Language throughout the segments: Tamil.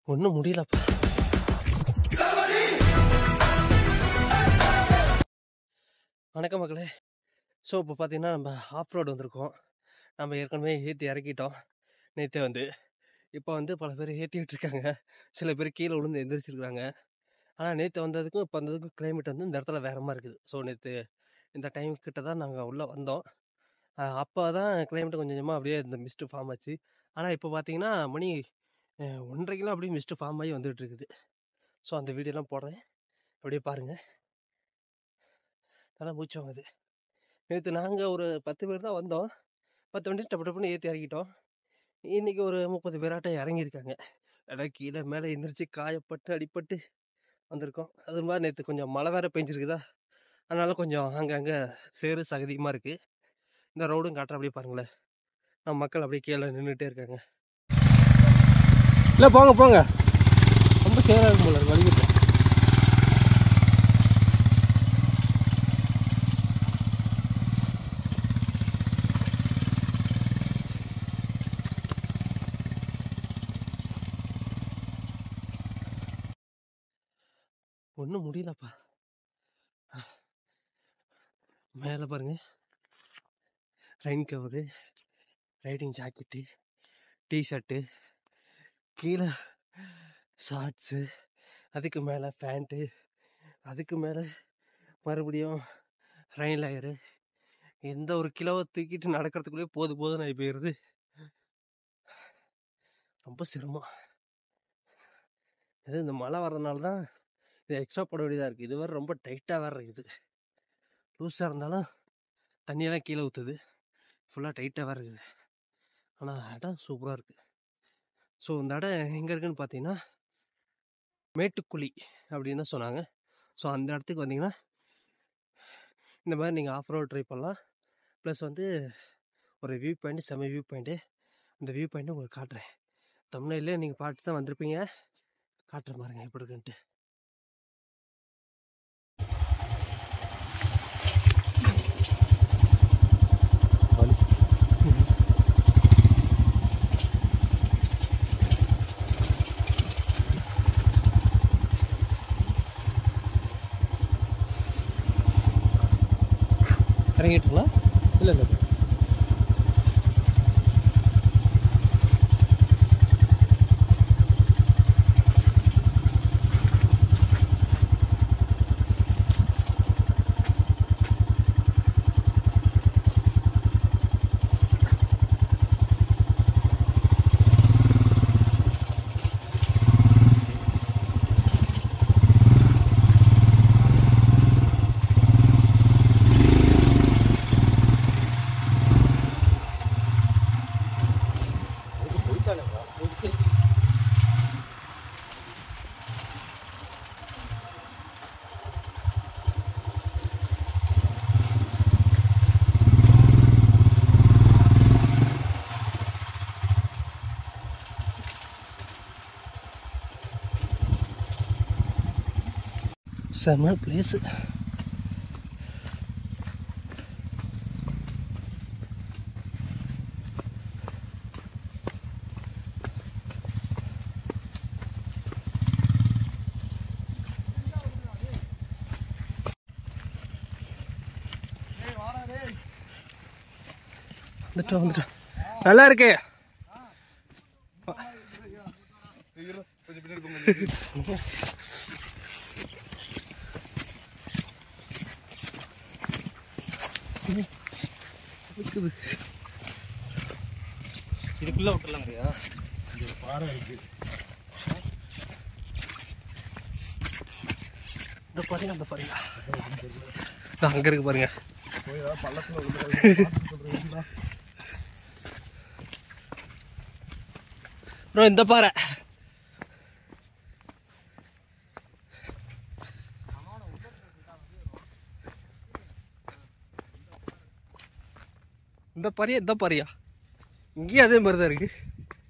ஒன்றும் முடியலப்பா வணக்கம் மக்களே ஸோ இப்போ பார்த்தீங்கன்னா நம்ம ஆஃப் ரோடு வந்திருக்கோம் நம்ம ஏற்கனவே ஏற்றி இறக்கிட்டோம் நேற்றே வந்து இப்போ வந்து பல பேர் ஏற்றிக்கிட்டு இருக்காங்க சில பேர் கீழே விழுந்து எந்திரிச்சிருக்காங்க ஆனால் நேற்று வந்ததுக்கும் இப்போ வந்ததுக்கும் கிளைமேட் வந்து இந்த இடத்துல வேற மாதிரி இருக்குது ஸோ நேற்று இந்த டைம் கிட்ட தான் நாங்கள் உள்ளே வந்தோம் அப்போ தான் கிளைமேட் கொஞ்சம் கொஞ்சமாக அப்படியே இந்த மிஸ்ட்டு ஃபார்ம் ஆச்சு ஆனால் இப்போ பார்த்தீங்கன்னா மணி அஹ், ஒன்றரைக்கெல்லாம் அப்படியே மிஸ்ட்டு ஃபார்ம் ஆகி வந்துட்டு இருக்குது ஸோ அந்த வீடியோலாம் போடுறேன் அப்படியே பாருங்கள் நல்லா மூச்சு வாங்குது நேற்று நாங்கள் ஒரு பத்து பேர் தான் வந்தோம் பத்து வண்டி டப்பு டப்புன்னு ஏற்றி இறக்கிட்டோம் இன்றைக்கி ஒரு முப்பது பேராட்ட இறங்கியிருக்காங்க அதான் கீழே மேலே எந்திரிச்சு காயப்பட்டு அடிப்பட்டு வந்திருக்கோம் அது மாதிரி நேற்று கொஞ்சம் மழை வேற பெஞ்சிருக்குதா அதனால கொஞ்சம் அங்கங்கே சேறு சகதியமாக இருக்குது இந்த ரோடும் காட்டுற அப்படியே பாருங்களேன் நம்ம மக்கள் அப்படியே கீழே நின்றுட்டே இருக்காங்க இல்லை போங்க போங்க ரொம்ப சேராக இருக்கும் போல இருக்கு வலிக்கிட்டு ஒன்றும் முடியலப்பா மேலே பாருங்க rain cover riding jacket T-shirt கீழே ஷார்ட்ஸு அதுக்கு மேலே பேண்ட்டு அதுக்கு மேலே மறுபடியும் ரெயின் லேயரு எந்த ஒரு கிலோவை தூக்கிட்டு நடக்கிறதுக்குள்ளேயே போது போதும் நான் போயிடுது ரொம்ப சிரமம் இது இந்த மழை வர்றதுனால தான் இது எக்ஸ்ட்ரா போட வேண்டியதாக இருக்குது இது வேறு ரொம்ப டைட்டாக வேறு இருக்குது லூஸாக இருந்தாலும் தண்ணியெல்லாம் கீழே ஊற்றுது ஃபுல்லாக டைட்டாக வேறு இருக்குது ஆனால் இடம் சூப்பராக இருக்குது ஸோ இந்த இடம் எங்கே இருக்குன்னு பார்த்தீங்கன்னா மேட்டுக்குழி அப்படின்னு தான் சொன்னாங்க ஸோ அந்த இடத்துக்கு வந்தீங்கன்னா இந்த மாதிரி நீங்கள் ஆஃப் ரோட் ட்ரை பண்ணலாம் ப்ளஸ் வந்து ஒரு வியூ பாயிண்ட் செம வியூ பாயிண்ட்டு அந்த வியூ பாயிண்ட்டு உங்களுக்கு காட்டுறேன் தமிழ்நிலே நீங்கள் பார்த்து தான் வந்திருப்பீங்க காட்டுற பாருங்க எப்படி இருக்குன்ட்டு இறங்கிட்டுங்களா இல்லை இல்லை செம பிளேஸு வந்துட்டோம் வந்துட்டோம் நல்லா இருக்கே இருக்குது இதுக்குள்ள விட்டுலாங்கய்யா இங்க ஒரு பாறை இருக்கு இந்த பாருங்க அந்த பாருங்க இதோ அங்க இருக்கு பாருங்க போய் ஏதாவது பள்ளத்துல விழுந்து ப்ரோ இந்த பாறை இந்த பாரியா இந்த பாரியா இங்கேயும் அதே மாதிரி தான் இருக்கு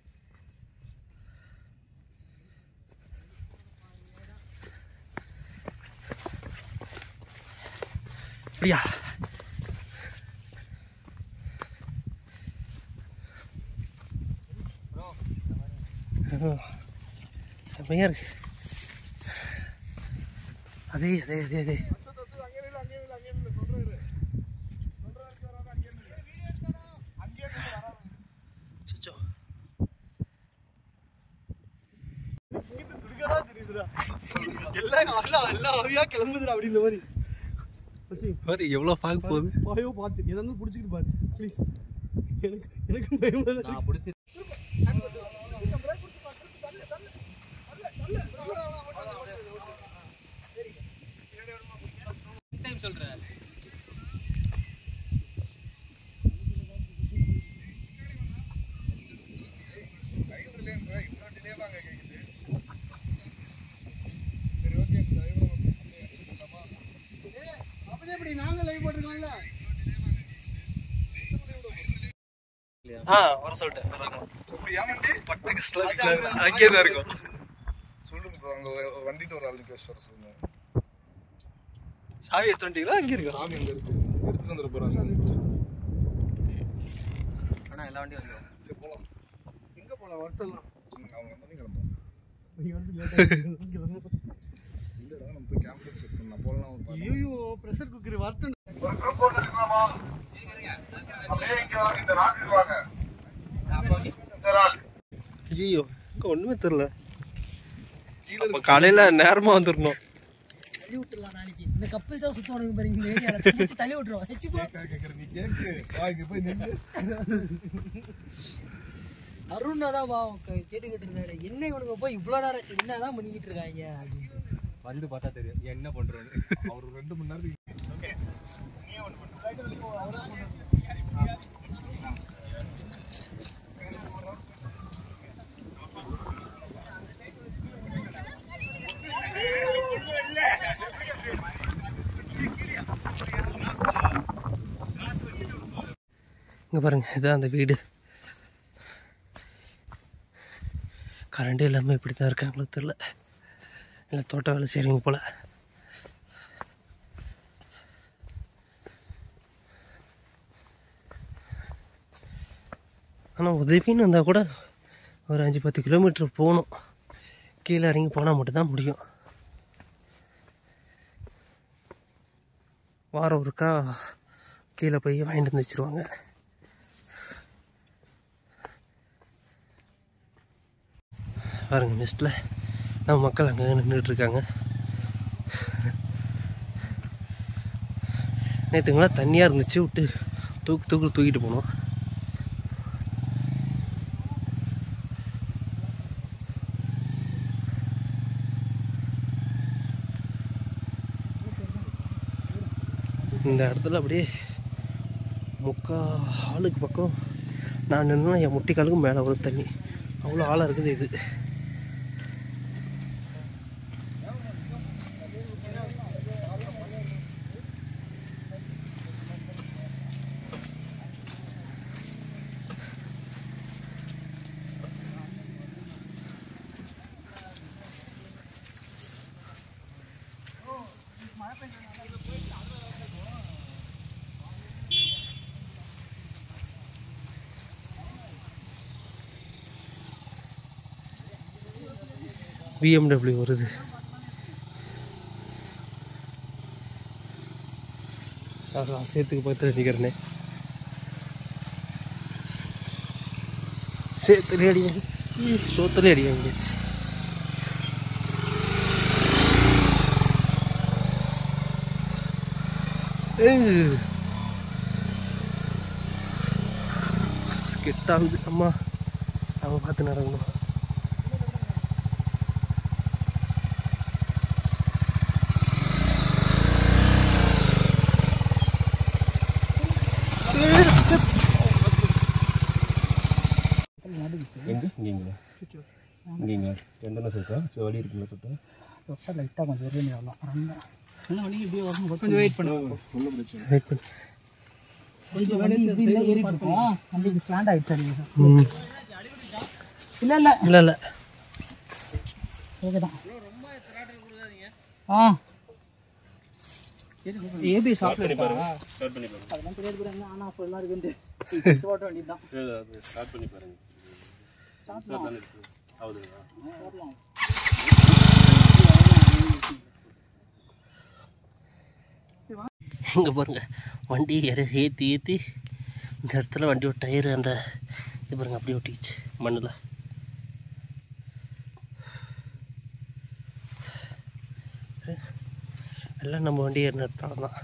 அப்படியா செம்மையா இருக்கு அதே அதே அதே அதே அச்சச்சோ. எல்லாம் எல்லாம் எல்லாம் அவையா கிளம்புதுடா அப்படின்ற மாதிரி பாரு எவ்வளவு பார்க்க போகுது பாயோ பார்த்து எதாவது பிடிச்சிக்கிட்டு பாரு ப்ளீஸ் எனக்கு எனக்கு பயமா இருக்கு. அப்படியே இப்படி நாங்க லைவ் போட்டிருக்கோம்ல ஆ வர சொல்லிட்டேன் அங்கே அங்கேயே தான் இருக்கும் சொல்லுங்க bro, அங்க வ- வண்டிட்டு ஒரு ஆள் நிக்க வச்சுட்டு வர சொல்லுங்க சாவி எடுத்து வந்துட்டீங்களா அங்கே இருக்கா சாமி எங்க இருக்கு எடுத்துட்டு வந்துட போறாங்க ஆனா எல்லா வண்டியும் வந்துடும் சரி போலாம் எங்க போலாம் வரட்டலாம் ம், அவங்க வந்தோடனே கிளம்புவோம் நீங்க வந்து லேட் இல்லடா நம்ம போய் கேம்ப் ஃபயர் செட் பண்ணலாம் போலாம் ஒரு பாரு. ஐயோ ப்ரெஷர் குக்கர் வரட்டும் ஐயோ இங்க ஒண்ணுமே தெரியல அப்ப காலையில நேரமா வந்துடணும் தள்ளி விட்டுலாம் நாளைக்கு இந்த கப்பல் சாவு சுத்துவானுங்க பாருங்க இந்த ஏரியால தள்ளிச்சு தள்ளி விட்டுருவோம் ஹெச்சு போ கேட்க கேட்கற நீ கேக்கு வா இங்க போய் நில்லு அருண் தான் வா கேட்டுக்கிட்டு இருந்தாரு என்ன இவனுங்க போய் இவ்வளவு நேரம் ஆச்சு என்னதான் பண்ணிக்கிட்டு இருக்காங்க அப்படின்னு. வந்து பார்த்தா தெரியும் என்ன பண்றோன்னு அவர் ஒரு ரெண்டு மணி நேரத்துக்கு இங்க பாருங்க இதான் அந்த வீடு கரண்ட் எல்லாமே இப்படி தான் இருக்காங்களோ தெரில இல்லை தோட்ட வேலை செய்கிறவங்க போல ஆனால் உதவின்னு வந்தால் கூட ஒரு அஞ்சு பத்து கிலோமீட்டர் போகணும் கீழே இறங்கி போனால் மட்டும்தான் முடியும் வாரம் ஒருக்கா கீழே போய் வாங்கிட்டு வந்து வச்சிருவாங்க பாருங்க மிஸ்டில் நம்ம மக்கள் அங்கே நின்றுட்டு இருக்காங்க நேற்றுங்களாம் தண்ணியாக இருந்துச்சு விட்டு தூக்கு தூக்கு தூக்கிட்டு போனோம் இந்த இடத்துல அப்படியே முக்கா ஆளுக்கு பக்கம் நான் நின்னா என் முட்டி காலுக்கு மேலே வரும் தண்ணி அவ்வளோ ஆழம் இருக்குது இது பிஎம்டபிள்யூ வருது ஆஹா சேத்துக்கு பக்கத்தில் நிற்கிறனே சேத்துல அடி வாங்கி சோத்துல அடி வாங்கிடுச்சு கெட்டாகுது அம்மா அவன் பார்த்து நடக்கணும் எங்க இங்கீங்களா இங்கீங்களா ரெண்டு சேர்க்கா வழி இருக்குங்களா தொட்டா ரொம்ப லைட்டாக கொஞ்சம் வெளியே வரலாம் என்ன வண்டி இப்படியே வரணும் கொஞ்சம் வெயிட் பண்ணுங்க வெயிட் பண்ணு கொஞ்சம் வண்டி இப்படி இல்லை ஏறிட்டு இருக்கோம் வண்டிக்கு ஸ்லாண்ட் ஆயிடுச்சு ம் இல்லை இல்லை இல்லை இல்லை ஓகே தான் ஆ ஏபி சாப்பிட்டு ஸ்டார்ட் பண்ணி பாருங்க அதெல்லாம் தெரியாது கூட என்ன ஆன் ஆஃப் எல்லாம் இருக்குன்ட்டு ஓட்ட வேண்டியது தான் ஸ்டார்ட் பண்ணி பாருங்க ஸ்டார்ட் தானே இருக்கு. ஆகுதுங்களா வரலாம் இங்கே பாருங்க வண்டி ஏற ஏற்றி ஏற்றி இந்த இடத்துல வண்டியோட டயரு அந்த இது பாருங்க அப்படியே ஒட்டிச்சு மண்ணில் எல்லாம் நம்ம வண்டி ஏறின இடத்துல தான்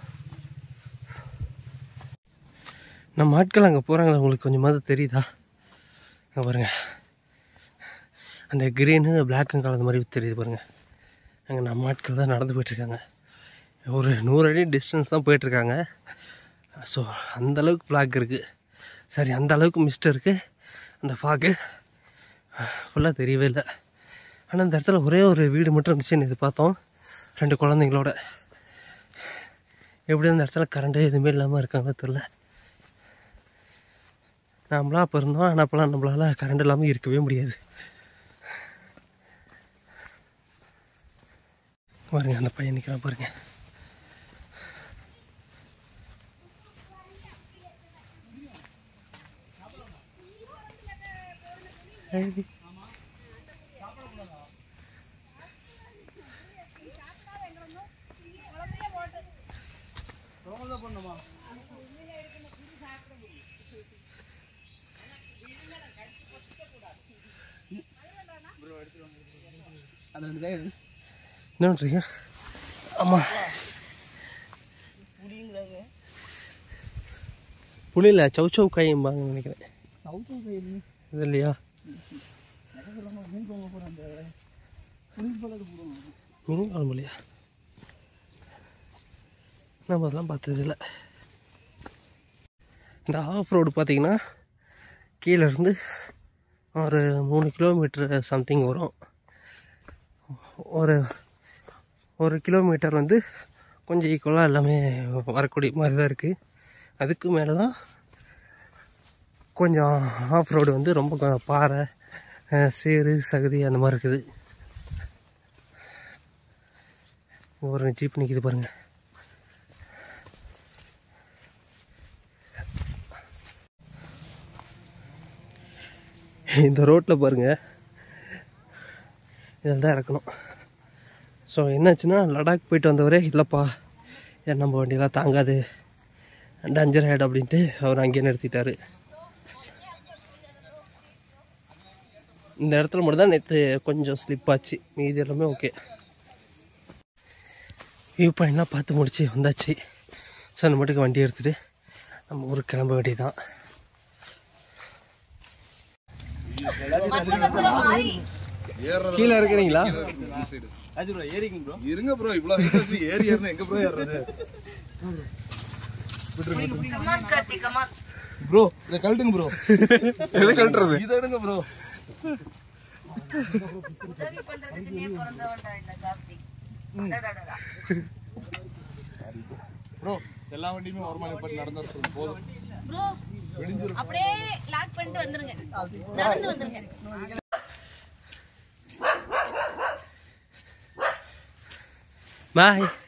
நம்ம ஆட்கள் அங்கே போகிறாங்களா உங்களுக்கு கொஞ்சமாவது தெரியுதா அங்கே பாருங்க அந்த க்ரீனு பிளாக்கும் கலந்த மாதிரி தெரியுது பாருங்க அங்கே நம்ம ஆட்கள் தான் நடந்து போயிட்டுருக்காங்க ஒரு நூறு அடி டிஸ்டன்ஸ் தான் போயிட்டுருக்காங்க ஸோ அந்த அளவுக்கு ஃப்ளாக் இருக்குது சரி அந்த அளவுக்கு மிஸ்ட் இருக்குது அந்த ஃபாகு ஃபுல்லாக தெரியவே இல்லை ஆனால் இந்த இடத்துல ஒரே ஒரு வீடு மட்டும் இருந்துச்சுன்னு இது பார்த்தோம் ரெண்டு குழந்தைங்களோட எப்படி அந்த இடத்துல கரண்ட்டு எதுவுமே இல்லாமல் இருக்காங்க தெரில நாமளாம் அப்போ இருந்தோம் ஆனால் அப்போலாம் நம்மளால் கரண்ட் இல்லாமல் இருக்கவே முடியாது பாருங்க அந்த பையன் நிற்கிறான் பாருங்க ஐடி. என்ன பண்ணுறீங்க ஆமாம் புளியில் சௌ சௌ காயும்பாங்க நினைக்கிறேன் இது இல்லையா மீன் குழம்பு இல்லையா நம்ம அதெல்லாம் பார்த்தது இல்லை இந்த ஆஃப் ரோடு பார்த்தீங்கன்னா கீழே இருந்து ஒரு மூணு கிலோமீட்டர் சம்திங் வரும் ஒரு ஒரு கிலோமீட்டர் வந்து கொஞ்சம் ஈக்குவலாக எல்லாமே வரக்கூடிய மாதிரி தான் இருக்குது அதுக்கு மேலே தான் கொஞ்சம் ஆஃப் ரோடு வந்து ரொம்ப கொ- பாறை அஹ், சேறு சகதி அந்த மாதிரி இருக்குது இங்க ஒரு ஜீப் நிற்கிது பாருங்க இந்த ரோட்டில் பாருங்க இதில் தான் இறக்கணும் ஸோ என்னாச்சுன்னா லடாக் போயிட்டு வந்தவரே இல்லைப்பா ஏன் நம்ம வண்டியெல்லாம் தாங்காது டஞ்சர் ஆகிடும் அப்படின்ட்டு அவர் அங்கேயே நிறுத்திட்டாரு இந்த இடத்துல மட்டும் தான் நேற்று கொஞ்சம் ஸ்லிப் ஆச்சு மீதி எல்லாமே ஓகே வியூ பாயிண்ட்லாம் பார்த்து முடிச்சு வந்தாச்சு ஸோ அந்த மட்டுக்கு வண்டி எடுத்துகிட்டு நம்ம ஊருக்கு கிளம்ப வேண்டியதுதான் ஏறுறது கீழே இருக்கிறீங்களா இருங்க ப்ரோ இவ்வளவு height இருக்கு. ஏறி ஏறினா எங்க ப்ரோ ஏறுறது ப்ரோ இத கழட்டுங்க ப்ரோ எதை கழட்டுறது இதை எடுங்க ப்ரோ ப்ரோ எல்லா வண்டியுமே ஓரமா நிப்பாட்டி நடந்தா சொல்லுங்க போதும் ப்ரோ அப்படியே லாக் பண்ணிட்டு வந்துருங்க நடந்து வந்துருங்க பாய்